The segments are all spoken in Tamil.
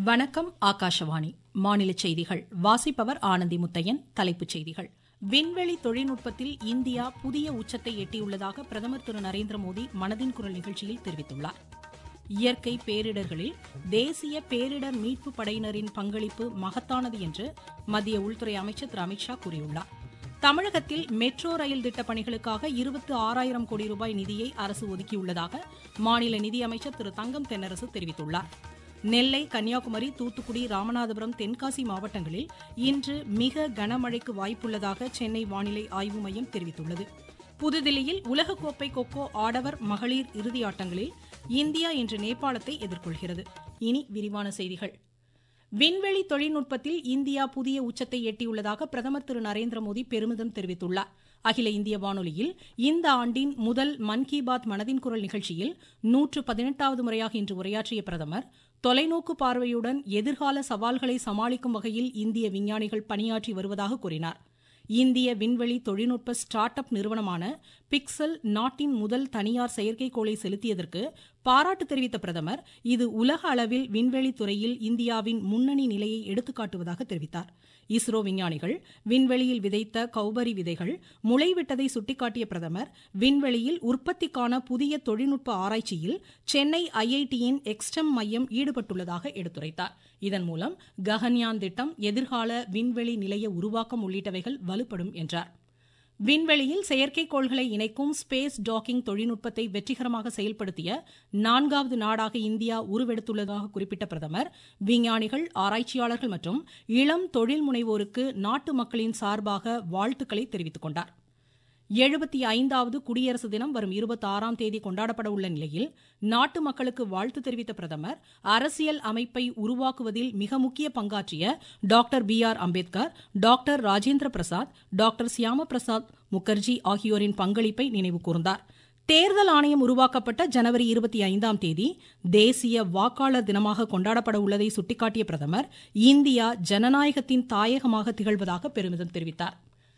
வணக்கம் ஆகாஷவாணி மாநில செய்திகள் வாசிப்பவர் ஆனந்தி முத்தையன் தலைப்புச் செய்திகள் விண்வெளி தொழில்நுட்பத்தில் இந்தியா புதிய உச்சத்தை எட்டியுள்ளதாக பிரதமர் திரு நரேந்திர மோடி மனதின் குரல் நிகழ்ச்சியில் தெரிவித்துள்ளார் இயற்கை பேரிடர்களில் தேசிய பேரிடர் மீட்பு படையினரின் பங்களிப்பு மகத்தானது என்று மத்திய உள்துறை அமைச்சர் திரு அமித்ஷா கூறியுள்ளார் தமிழகத்தில் மெட்ரோ ரயில் திட்டப் பணிகளுக்காக இருபத்து ஆறாயிரம் கோடி ரூபாய் நிதியை அரசு ஒதுக்கியுள்ளதாக மாநில நிதியமைச்சர் திரு தங்கம் தென்னரசு தெரிவித்துள்ளார் நெல்லை கன்னியாகுமரி தூத்துக்குடி ராமநாதபுரம் தென்காசி மாவட்டங்களில் இன்று மிக கனமழைக்கு வாய்ப்புள்ளதாக சென்னை வானிலை ஆய்வு மையம் தெரிவித்துள்ளது புதுதில்லியில் உலகக்கோப்பை கொக்கோ ஆடவர் மகளிர் இறுதியாட்டங்களில் இந்தியா இன்று நேபாளத்தை எதிர்கொள்கிறது இனி விரிவான செய்திகள் விண்வெளி தொழில்நுட்பத்தில் இந்தியா புதிய உச்சத்தை எட்டியுள்ளதாக பிரதமர் திரு நரேந்திர மோடி பெருமிதம் தெரிவித்துள்ளார் அகில இந்திய வானொலியில் இந்த ஆண்டின் முதல் மன் கி பாத் மனதின் குரல் நிகழ்ச்சியில் நூற்று பதினெட்டாவது முறையாக இன்று உரையாற்றிய பிரதமர் தொலைநோக்கு பார்வையுடன் எதிர்கால சவால்களை சமாளிக்கும் வகையில் இந்திய விஞ்ஞானிகள் பணியாற்றி வருவதாக கூறினார் இந்திய விண்வெளி தொழில்நுட்ப ஸ்டார்ட் அப் நிறுவனமான பிக்சல் நாட்டின் முதல் தனியார் செயற்கைக்கோளை செலுத்தியதற்கு பாராட்டு தெரிவித்த பிரதமர் இது உலக அளவில் விண்வெளி துறையில் இந்தியாவின் முன்னணி நிலையை எடுத்துக்காட்டுவதாக தெரிவித்தார் இஸ்ரோ விஞ்ஞானிகள் விண்வெளியில் விதைத்த கௌபரி விதைகள் முளைவிட்டதை சுட்டிக்காட்டிய பிரதமர் விண்வெளியில் உற்பத்திக்கான புதிய தொழில்நுட்ப ஆராய்ச்சியில் சென்னை ஐஐடியின் எக்ஸ்டம் மையம் ஈடுபட்டுள்ளதாக எடுத்துரைத்தார் இதன் மூலம் ககன்யான் திட்டம் எதிர்கால விண்வெளி நிலைய உருவாக்கம் உள்ளிட்டவைகள் வலுப்படும் என்றார் விண்வெளியில் செயற்கைக்கோள்களை இணைக்கும் ஸ்பேஸ் டாக்கிங் தொழில்நுட்பத்தை வெற்றிகரமாக செயல்படுத்திய நான்காவது நாடாக இந்தியா உருவெடுத்துள்ளதாக குறிப்பிட்ட பிரதமர் விஞ்ஞானிகள் ஆராய்ச்சியாளர்கள் மற்றும் இளம் தொழில் முனைவோருக்கு நாட்டு மக்களின் சார்பாக வாழ்த்துக்களை தெரிவித்துக் கொண்டார் எழுபத்தி ஐந்தாவது குடியரசு தினம் வரும் இருபத்தி ஆறாம் தேதி கொண்டாடப்பட உள்ள நிலையில் நாட்டு மக்களுக்கு வாழ்த்து தெரிவித்த பிரதமர் அரசியல் அமைப்பை உருவாக்குவதில் மிக முக்கிய பங்காற்றிய doctor B R Ambedkar doctor Rajendra Prasad doctor Syama Prasad Mukherjee ஆகியோரின் பங்களிப்பை நினைவு கூர்ந்தார் தேர்தல் ஆணையம் உருவாக்கப்பட்ட ஜனவரி இருபத்தி ஐந்தாம் தேதி தேசிய வாக்காளர் தினமாக கொண்டாடப்பட உள்ளதை சுட்டிக்காட்டிய பிரதமர் இந்தியா ஜனநாயகத்தின் தாயகமாக திகழ்வதாக பெருமிதம் தெரிவித்தார்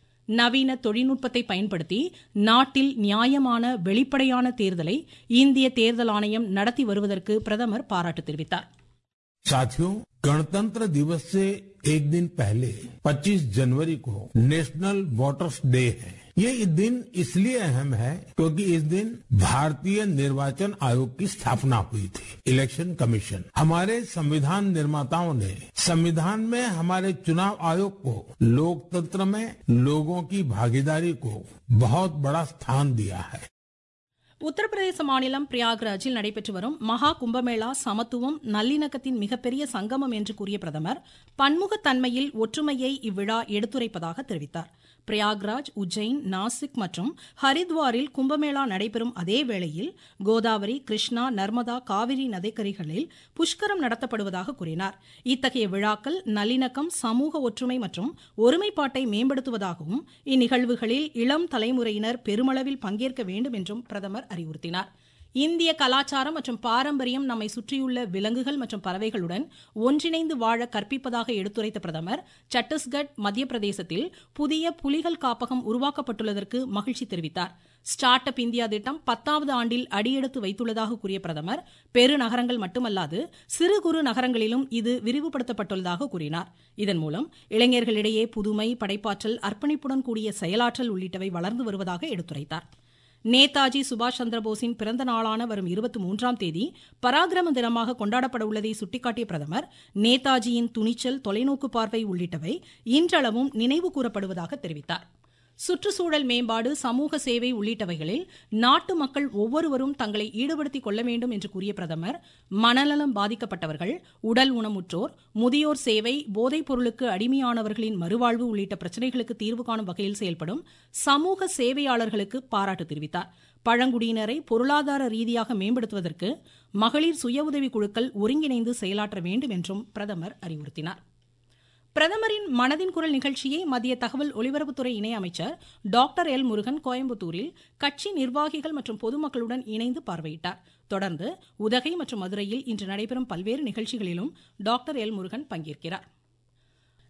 நவீன தொழில்நுட்பத்தை பயன்படுத்தி நாட்டில் நியாயமான வெளிப்படையான தேர்தலை இந்திய தேர்தல் ஆணையம் நடத்தி வருவதற்கு பிரதமர் பாராட்டு தெரிவித்தார் साथियों गणतंत्र दिवस से एक दिन पहले 25 जनवरी को नेशनल वोटर्स डे है ये दिन इसलिए अहम है क्योंकि इस दिन भारतीय निर्वाचन आयोग की स्थापना हुई थी इलेक्शन कमीशन हमारे संविधान निर्माताओं ने संविधान में हमारे चुनाव आयोग को लोकतंत्र में लोगों की भागीदारी को बहुत बड़ा स्थान दिया है உத்தரப்பிரதேச மாநிலம் பிரயாக்ராஜில் நடைபெற்று வரும் மகா கும்பமேளா சமத்துவம் நல்லிணக்கத்தின் மிகப்பெரிய சங்கமம் என்று கூறிய பிரதமர் பன்முகத்தன்மையில் ஒற்றுமையை இவ்விழா எடுத்துரைப்பதாக தெரிவித்தார் பிரயாக்ராஜ் உஜ்ஜைன் நாசிக் மற்றும் ஹரித்வாரில் கும்பமேளா நடைபெறும் அதே வேளையில் கோதாவரி கிருஷ்ணா நர்மதா காவிரி நதிக்கரைகளில் புஷ்கரம் நடத்தப்படுவதாக கூறினார் இத்தகைய விழாக்கள் நல்லிணக்கம் சமூக ஒற்றுமை மற்றும் ஒருமைப்பாட்டை மேம்படுத்துவதாகவும் இந்நிகழ்வுகளில் இளம் தலைமுறையினர் பெருமளவில் பங்கேற்க வேண்டும் என்றும் பிரதமர் அறிவுறுத்தினார் இந்திய கலாச்சாரம் மற்றும் பாரம்பரியம் நம்மை சுற்றியுள்ள விலங்குகள் மற்றும் பறவைகளுடன் ஒன்றிணைந்து வாழ கற்பிப்பதாக எடுத்துரைத்த பிரதமர் சத்தீஸ்கட் மத்திய பிரதேசத்தில் புதிய புலிகள் காப்பகம் உருவாக்கப்பட்டுள்ளதற்கு மகிழ்ச்சி தெரிவித்தார் ஸ்டார்ட் அப் இந்தியா திட்டம் பத்தாவது ஆண்டில் அடியெடுத்து வைத்துள்ளதாக கூறிய பிரதமர் பெருநகரங்கள் மட்டுமல்லாது சிறு குறு நகரங்களிலும் இது விரிவுபடுத்தப்பட்டுள்ளதாக கூறினார் இதன் மூலம் இளைஞர்களிடையே புதுமை படைப்பாற்றல் அர்ப்பணிப்புடன் கூடிய செயலாற்றல் உள்ளிட்டவை வளர்ந்து வருவதாக எடுத்துரைத்தார் நேதாஜி சுபாஷ் சந்திரபோஸின் பிறந்த நாளான வரும் இருபத்தி மூன்றாம் தேதி பராக்கிரம தினமாக கொண்டாடப்பட உள்ளதை சுட்டிக்காட்டிய பிரதமர் நேதாஜியின் துணிச்சல் தொலைநோக்கு பார்வை உள்ளிட்டவை இன்றளவும் நினைவு கூறப்படுவதாக தெரிவித்தார் சுற்றுச்சூழல் மேம்பாடு சமூக சேவை உள்ளிட்டவைகளில் நாட்டு மக்கள் ஒவ்வொருவரும் தங்களை ஈடுபடுத்திக் கொள்ள வேண்டும் என்று கூறிய பிரதமர் மனநலம் பாதிக்கப்பட்டவர்கள் உடல் ஊனமுற்றோர் முதியோர் சேவை போதைப் பொருளுக்கு அடிமையானவர்களின் மறுவாழ்வு உள்ளிட்ட பிரச்சினைகளுக்கு தீர்வு காணும் வகையில் செயல்படும் சமூக சேவையாளர்களுக்கு பாராட்டு தெரிவித்தார் பழங்குடியினரை பொருளாதார ரீதியாக மேம்படுத்துவதற்கு மகளிர் சுய உதவி குழுக்கள் ஒருங்கிணைந்து செயலாற்ற வேண்டும் என்றும் பிரதமர் அறிவுறுத்தினார் பிரதமரின் மனதின் குரல் நிகழ்ச்சியை மத்திய தகவல் ஒலிபரப்புத்துறை இணையமைச்சர் டாக்டர் எல் முருகன் கோயம்புத்தூரில் கட்சி நிர்வாகிகள் மற்றும் பொதுமக்களுடன் இணைந்து பார்வையிட்டார் தொடர்ந்து உதகை மற்றும் மதுரையில் இன்று நடைபெறும் பல்வேறு நிகழ்ச்சிகளிலும் டாக்டர் எல் முருகன் பங்கேற்கிறார்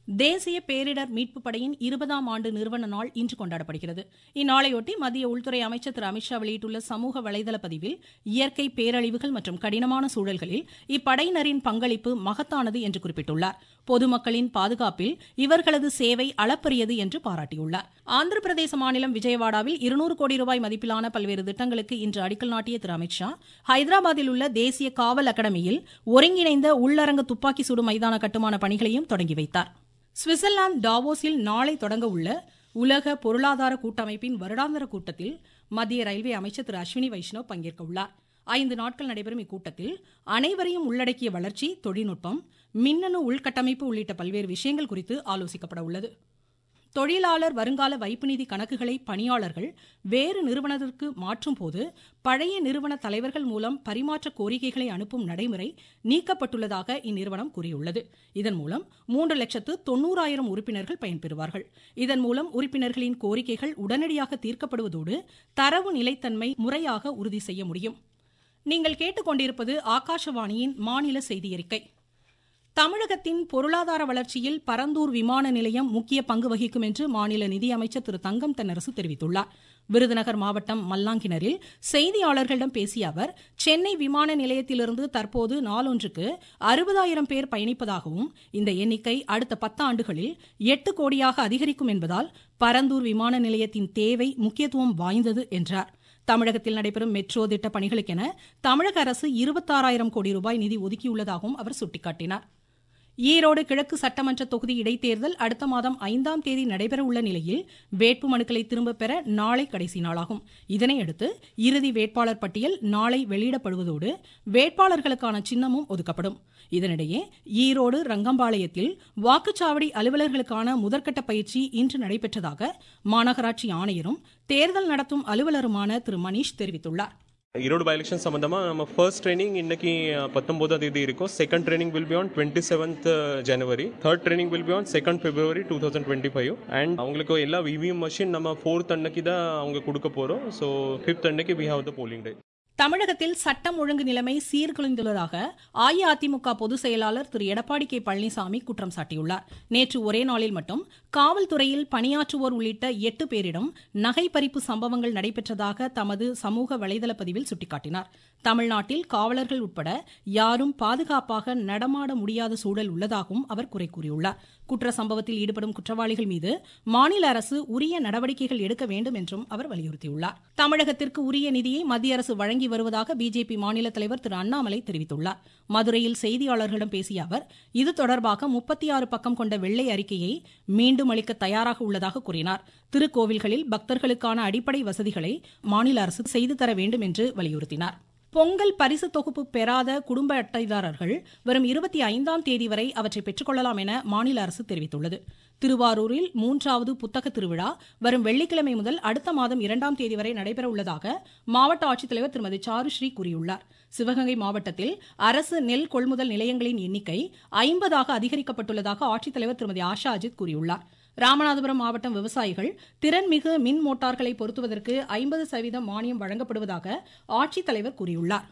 தேசிய பேரிடர் மீட்பு படையின் இருபதாம் ஆண்டு நிறுவன நாள் இன்று கொண்டாடப்படுகிறது இந்நாளையொட்டி மத்திய உள்துறை அமைச்சர் திரு அமித்ஷா வெளியிட்டுள்ள சமூக வலைதள பதிவில் இயற்கை பேரழிவுகள் மற்றும் கடினமான சூழல்களில் இப்படையினரின் பங்களிப்பு மகத்தானது என்று குறிப்பிட்டுள்ளார் பொதுமக்களின் பாதுகாப்பில் இவர்களது சேவை அளப்பரியது என்று பாராட்டியுள்ளார் ஆந்திர பிரதேச மாநிலம் விஜயவாடாவில் இருநூறு கோடி ரூபாய் மதிப்பிலான பல்வேறு திட்டங்களுக்கு இன்று அடிக்கல் நாட்டிய திரு அமித்ஷா ஹைதராபாத்தில் உள்ள தேசிய காவல் அகாடமியில் ஒருங்கிணைந்த உள்ளரங்க துப்பாக்கி சுடும் மைதான கட்டுமான பணிகளையும் தொடங்கி வைத்தார் சுவிட்சர்லாந்து டாவோஸில் நாளை தொடங்க உள்ள உலக பொருளாதார கூட்டமைப்பின் வருடாந்திர கூட்டத்தில் மத்திய ரயில்வே அமைச்சர் திரு அஸ்வினி வைஷ்ணவ் பங்கேற்க உள்ளார் ஐந்து நாட்கள் நடைபெறும் இக்கூட்டத்தில் அனைவரையும் உள்ளடக்கிய வளர்ச்சி தொழில்நுட்பம் மின்னணு உள்கட்டமைப்பு உள்ளிட்ட பல்வேறு விஷயங்கள் குறித்து ஆலோசிக்கப்பட உள்ளது தொழிலாளர் வருங்கால வைப்பு நிதி கணக்குகளை பணியாளர்கள் வேறு நிறுவனத்திற்கு மாற்றும் போது பழைய நிறுவன தலைவர்கள் மூலம் பரிமாற்ற கோரிக்கைகளை அனுப்பும் நடைமுறை நீக்கப்பட்டுள்ளதாக இந்நிறுவனம் கூறியுள்ளது இதன் மூலம் மூன்று லட்சத்து தொண்ணூறாயிரம் உறுப்பினர்கள் பயன்பெறுவார்கள் இதன் மூலம் உறுப்பினர்களின் கோரிக்கைகள் உடனடியாக தீர்க்கப்படுவதோடு தரவு நிலைத்தன்மை முறையாக உறுதி செய்ய முடியும் நீங்கள் கேட்டுக்கொண்டிருப்பது ஆகாஷவாணியின் மாநில செய்தியறிக்கை தமிழகத்தின் பொருளாதார வளர்ச்சியில் பரந்தூர் விமான நிலையம் முக்கிய பங்கு வகிக்கும் என்று மாநில நிதியமைச்சர் திரு தங்கம் தென்னரசு தெரிவித்துள்ளார் விருதுநகர் மாவட்டம் மல்லாங்கிணரில் செய்தியாளர்களிடம் பேசிய அவர் சென்னை விமான நிலையத்திலிருந்து தற்போது நாளொன்றுக்கு அறுபதாயிரம் பேர் பயணிப்பதாகவும் இந்த எண்ணிக்கை அடுத்த பத்தாண்டுகளில் எட்டு கோடியாக அதிகரிக்கும் என்பதால் பரந்தூர் விமான நிலையத்தின் தேவை முக்கியத்துவம் வாய்ந்தது என்றார் தமிழகத்தில் நடைபெறும் மெட்ரோ திட்ட பணிகளுக்கென தமிழக அரசு இருபத்தாறாயிரம் கோடி ரூபாய் நிதி ஒதுக்கியுள்ளதாகவும் அவர் சுட்டிக்காட்டினார் ஈரோடு கிழக்கு சட்டமன்ற தொகுதி இடைத்தேர்தல் அடுத்த மாதம் ஐந்தாம் தேதி நடைபெறவுள்ள நிலையில் வேட்பு மனுக்களை திரும்பப் பெற நாளை கடைசி நாளாகும் இதனையடுத்து இறுதி வேட்பாளர் பட்டியல் நாளை வெளியிடப்படுவதோடு வேட்பாளர்களுக்கான சின்னமும் ஒதுக்கப்படும் இதனிடையே ஈரோடு ரங்கம்பாளையத்தில் வாக்குச்சாவடி அலுவலர்களுக்கான முதற்கட்ட பயிற்சி இன்று நடைபெற்றதாக மாநகராட்சி ஆணையரும் தேர்தல் நடத்தும் அலுவலருமான திரு மணீஷ் தெரிவித்துள்ளார் ஈரோடு பை எலெக்ஷன் சம்மந்தமாக நம்ம ஃபர்ஸ்ட் ட்ரைனிங் இன்னைக்கு பத்தொம்போதாம் தேதி இருக்கும் second training will be on twenty seventh January third training will be on second February two thousand twenty five and அவங்களுக்கு எல்லா இவிஎம் மிஷின் நம்ம ஃபோர்த் அன்னைக்கு தான் அவங்க கொடுக்க போகிறோம் ஸோ ஃபிஃப்த் அன்னைக்கு we have the polling day தமிழகத்தில் சட்டம் ஒழுங்கு நிலைமை சீர்குலைந்துள்ளதாக அஇஅதிமுக பொதுச் செயலாளர் திரு எடப்பாடி கே பழனிசாமி குற்றம் சாட்டியுள்ளார் நேற்று ஒரே நாளில் மட்டும் காவல்துறையில் பணியாற்றுவோர் உள்ளிட்ட எட்டு பேரிடம் நகை பறிப்பு சம்பவங்கள் நடைபெற்றதாக தமது சமூக வலைதள பதிவில் சுட்டிக்காட்டினார் தமிழ்நாட்டில் காவலர்கள் உட்பட யாரும் பாதுகாப்பாக நடமாட முடியாத சூழல் உள்ளதாகவும் அவர் குறை கூறியுள்ளார் குற்ற சம்பவத்தில் ஈடுபடும் குற்றவாளிகள் மீது மாநில அரசு உரிய நடவடிக்கைகள் எடுக்க வேண்டும் என்றும் அவர் வலியுறுத்தியுள்ளார் தமிழகத்திற்கு உரிய நிதியை மத்திய அரசு வழங்கி வருவதாக பிஜேபி மாநில தலைவர் திரு அண்ணாமலை தெரிவித்துள்ளார் மதுரையில் செய்தியாளர்களிடம் பேசிய அவர் இது தொடர்பாக முப்பத்தி ஆறு பக்கம் கொண்ட வெள்ளை அறிக்கையை மீண்டும் அளிக்க தயாராக உள்ளதாக கூறினார் திருக்கோவில்களில் பக்தர்களுக்கான அடிப்படை வசதிகளை மாநில அரசு செய்து தர வேண்டும் என்று வலியுறுத்தினார் பொங்கல் பரிசு தொகுப்பு பெறாத குடும்ப அட்டைதாரர்கள் வரும் இருபத்தி ஐந்தாம் தேதி வரை அவற்றை பெற்றுக்கொள்ளலாம் என மாநில அரசு தெரிவித்துள்ளது திருவாரூரில் மூன்றாவது புத்தக திருவிழா வரும் வெள்ளிக்கிழமை முதல் அடுத்த மாதம் இரண்டாம் தேதி வரை நடைபெற உள்ளதாக மாவட்ட ஆட்சித்தலைவர் திருமதி சாருஸ்ரீ கூறியுள்ளார் சிவகங்கை மாவட்டத்தில் அரசு நெல் கொள்முதல் நிலையங்களின் எண்ணிக்கை ஐம்பதாக அதிகரிக்கப்பட்டுள்ளதாக ஆட்சித்தலைவர் திருமதி ஆஷா அஜித் கூறியுள்ளார் ராமநாதபுரம் மாவட்டம் விவசாயிகள் திறன்மிகு மின் மோட்டார்களை பொருத்துவதற்கு ஐம்பது சதவீதம் மானியம் வழங்கப்படுவதாக ஆட்சித்தலைவர் கூறியுள்ளார்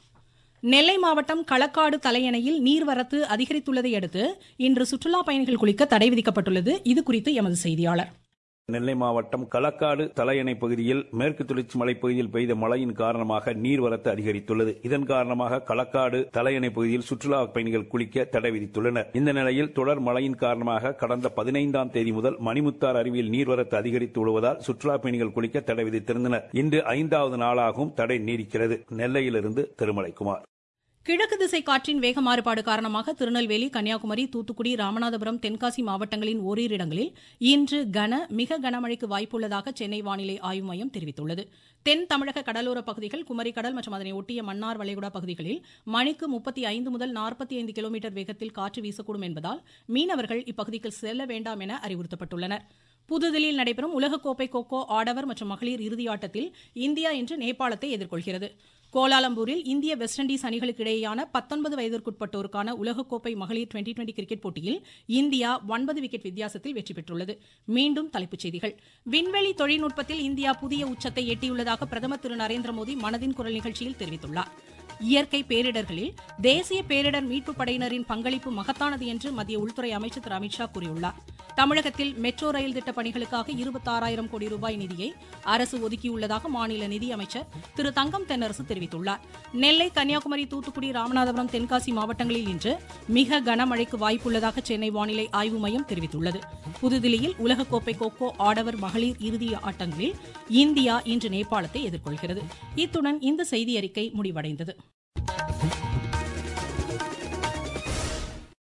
நெல்லை மாவட்டம் களக்காடு தலையணையில் நீர்வரத்து அதிகரித்துள்ளதை அடுத்து இன்று சுற்றுலா பயணிகள் குளிக்க தடை விதிக்கப்பட்டுள்ளது இது குறித்து எமது செய்தியாளர் நெல்லை மாவட்டம் களக்காடு தலையணை பகுதியில் மேற்கு தொடர்ச்சி மலைப்பகுதியில் பெய்த மழையின் காரணமாக நீர்வரத்து அதிகரித்துள்ளது இதன் காரணமாக களக்காடு தலையணை பகுதியில் சுற்றுலா பயணிகள் குளிக்க தடை விதித்துள்ளனர் இந்த நிலையில் தொடர் மழையின் காரணமாக கடந்த பதினைந்தாம் தேதி முதல் மணிமுத்தார் அருவியில் நீர்வரத்து அதிகரித்து வருவதால் சுற்றுலா பயணிகள் குளிக்க தடை விதித்திருந்தனர் இன்று ஐந்தாவது நாளாகவும் தடை நீடிக்கிறது நெல்லையிலிருந்து திருமலைக்குமார் கிழக்கு திசை காற்றின் வேக மாறுபாடு காரணமாக திருநெல்வேலி கன்னியாகுமரி தூத்துக்குடி ராமநாதபுரம் தென்காசி மாவட்டங்களின் ஓரிரு இடங்களில் இன்று கன மிக கனமழைக்கு வாய்ப்புள்ளதாக சென்னை வானிலை ஆய்வு மையம் தெரிவித்துள்ளது தென் தமிழக கடலோர பகுதிகள் குமரி கடல் மற்றும் அதனை ஒட்டிய மன்னார் வளைகுடா பகுதிகளில் மணிக்கு முப்பத்தி ஐந்து முதல் நாற்பத்தி ஐந்து கிலோமீட்டர் வேகத்தில் காற்று வீசக்கூடும் என்பதால் மீனவர்கள் இப்பகுதிக்கு செல்ல வேண்டாம் என அறிவுறுத்தப்பட்டுள்ளனர் புதுதில்லியில் நடைபெறும் உலகக்கோப்பை கோகோ ஆடவர் மற்றும் மகளிர் இறுதியாட்டத்தில் இந்தியா இன்று நேபாளத்தை எதிர்கொள்கிறது கோலாலம்பூரில் இந்திய வெஸ்ட் இண்டீஸ் அணிகளுக்கு இடையேயான பத்தொன்பது வயதிற்குட்பட்டோருக்கான உலகக்கோப்பை மகளிர் டுவெண்டி டுவெண்டி கிரிக்கெட் போட்டியில் இந்தியா ஒன்பது விக்கெட் வித்தியாசத்தில் வெற்றி பெற்றுள்ளது மீண்டும் தலைப்புச் செய்திகள் விண்வெளி தொழில்நுட்பத்தில் இந்தியா புதிய உச்சத்தை எட்டியுள்ளதாக பிரதமர் திரு நரேந்திர மோடி மனதின் குரல் நிகழ்ச்சியில் தெரிவித்துள்ளார் இயற்கை பேரிடர்களில் தேசிய பேரிடர் மீட்புப் படையினரின் பங்களிப்பு மகத்தானது என்று மத்திய உள்துறை அமைச்சர் திரு அமித்ஷா கூறியுள்ளார் தமிழகத்தில் மெட்ரோ ரயில் திட்ட பணிகளுக்காக இருபத்தாறாயிரம் கோடி ரூபாய் நிதியை அரசு ஒதுக்கியுள்ளதாக மாநில நிதியமைச்சர் திரு தங்கம் தென்னரசு தெரிவித்துள்ளார் நெல்லை கன்னியாகுமரி தூத்துக்குடி ராமநாதபுரம் தென்காசி மாவட்டங்களில் இன்று மிக கனமழைக்கு வாய்ப்புள்ளதாக சென்னை வானிலை ஆய்வு மையம் தெரிவித்துள்ளது புதுதில்லியில் உலகக்கோப்பை கோகோ ஆடவர் மகளிர் இறுதி ஆட்டங்களில் இந்தியா இன்று நேபாளத்தை எதிர்கொள்கிறது இத்துடன் இந்த செய்தி அறிக்கை முடிவடைந்தது